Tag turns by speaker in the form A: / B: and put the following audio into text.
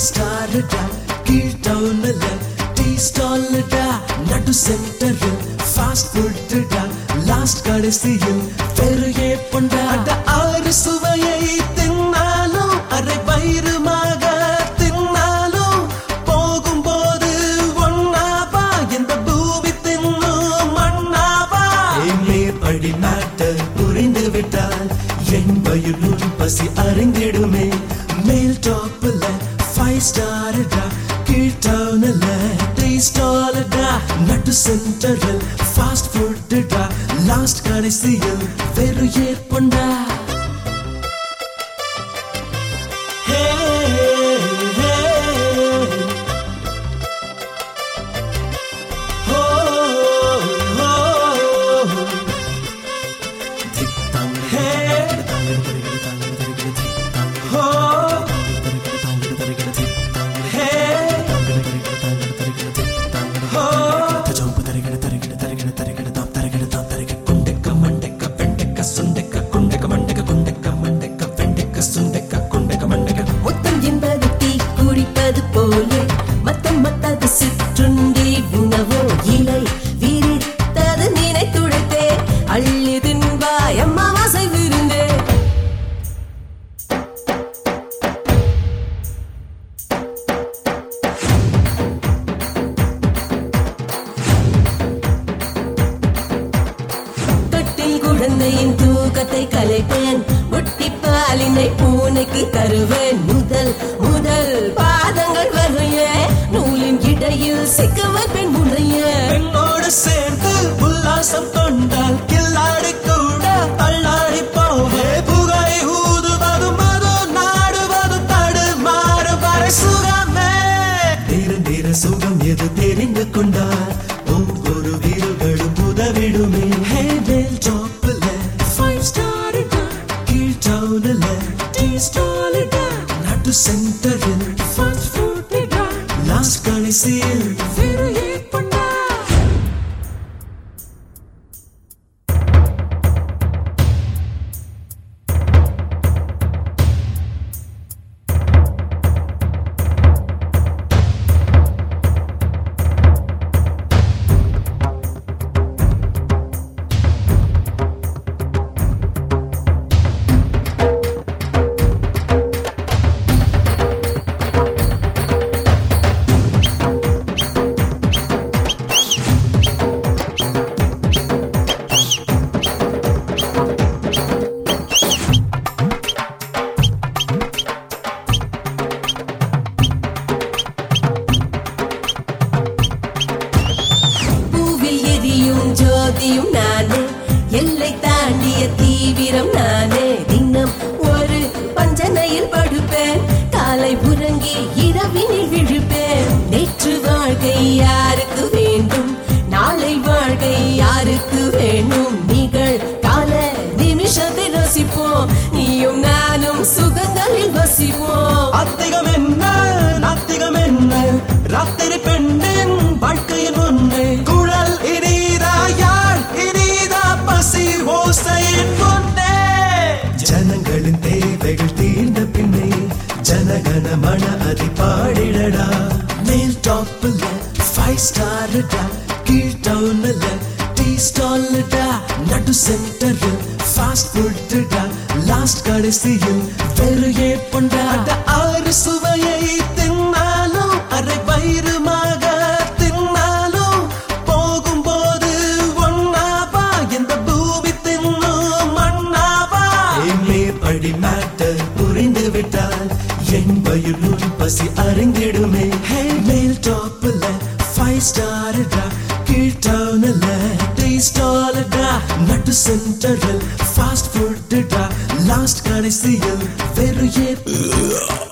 A: ஸ்டார்டா கீழ் டவுன்ல டீ ஸ்டால்டா நடு சென்டரில் ஃபாஸ்ட் ஃபுட்டா லாஸ்ட் கடைசியில் பெருகே பொண்டாட்ட ஆறு சுவையை தின்னாலும் அரை பயிறுமாக தின்னாலும் போகும்போது ஒன்னாவா எந்த பூமி தின்னும் மண்ணாவா மேற்படி மேட்டர் புரிந்து விட்டால் என் வயிறும் பசி அறிந்திடுமே மேல் டாப்ல ஃபைவ் ஸ்டார்டா கீழ் டவுன்ல த்ரீ ஸ்டார்டா நட்டு சென்டரில் ஃபாஸ்ட் ஃபுட்டா லாஸ்ட் கடைசியில் வெறும் ஏற்பண்டா Hey, hey. Oh, oh, oh.
B: முத்தம் என்பது தீ குடிப்பது போல மத்தம் மத்தது சிற்றுண்டி உணவோ இலை விரித்தது நினைத்துடைத்தே அள்ளி தின்பாய் அம்மாவாசை விருந்தே தொட்டில் குழந்தையின் தூக்கத்தை கலைப்பேன் முட்டி பாலினை பூனைக்கு தருவேன் முதல் முதல் பாதங்கள் வரைய நூலின் இடையில் சிக்க வைப்பேன் முறைய
A: பெண்ணோடு சேர்ந்து உல்லாசம் கொண்டால் கில்லாடி கூட தள்ளாடி போவே புகை ஊதுவதும் மது நாடுவதும் தடு மாறு வரை சுகமே தீர தீர சுகம் எது தெரிந்து கொண்டால் ஒவ்வொரு வீடுகளும் உதவிடுமே ஹே மேல் டாப்ல ஃபைவ் ஸ்டார் கீழ் டவுன்ல டீ ஸ்டால் நடு சென்டரில் ஃபாஸ்ட் ஃபுட் லாஸ்ட் கடைசியில் வெறும் ஏற்பண்டா
B: பூவில் எரியும் ஜோதியும் நானே எல்லை தாண்டிய தீவிரம் நானே தினம் ஒரு பஞ்சனையில் படுப்பேன் காலை உறங்கி இரவினில் விழுப்பேன் நேற்று வாழ்க்கை யாருக்கு வேண்டும் நாளை வாழ்க்கை யாருக்கு வேண்டும் நிகழ் கால நிமிஷத்தை ரசிப்போம் நீயும் நானும் சுகங்களில் வசிப்போம்
A: அத்திகம் என்ன நாத்திகம் என்ன ராத்திரி பெண்ணின் வாழ்க்கையின் உண்மை குழல் இனிதா யாழ் இனிதா பசி ஓசையின் முன்னே ஜனங்களின் தேவைகள் தீர்ந்த பின்னே ஜனகன மன அதி பாடிடடா மேல் டாப்ல ஃபைவ் ஸ்டார்டா கீழ் டவுன்ல டீ ஸ்டால்டா நடு சென்டரில் ஃபாஸ்ட் ஃபுட்டா லாஸ்ட் கடைசியில் வெறும் ஏற்பண்டா ஆறு சுவையை தின்னாலும் அரை பயிறுமாக தின்னாலும் போகும்போது ஒன்னாவா எந்த பூமி தின்னும் மண்ணாவா மேற்படி மேட்டர் புரிந்து விட்டால் என் வயிறும் பசி அறிந்திடுமே ஹே மேல் டாப்ல ஃபைவ் ஸ்டார்டா கீழ் டவுன்ல த்ரீ ஸ்டால்டா நடு சென்டரில் ஃபாஸ்ட் ஃபுட்டா லாஸ்ட் கடைசியில் வெறும் ஏ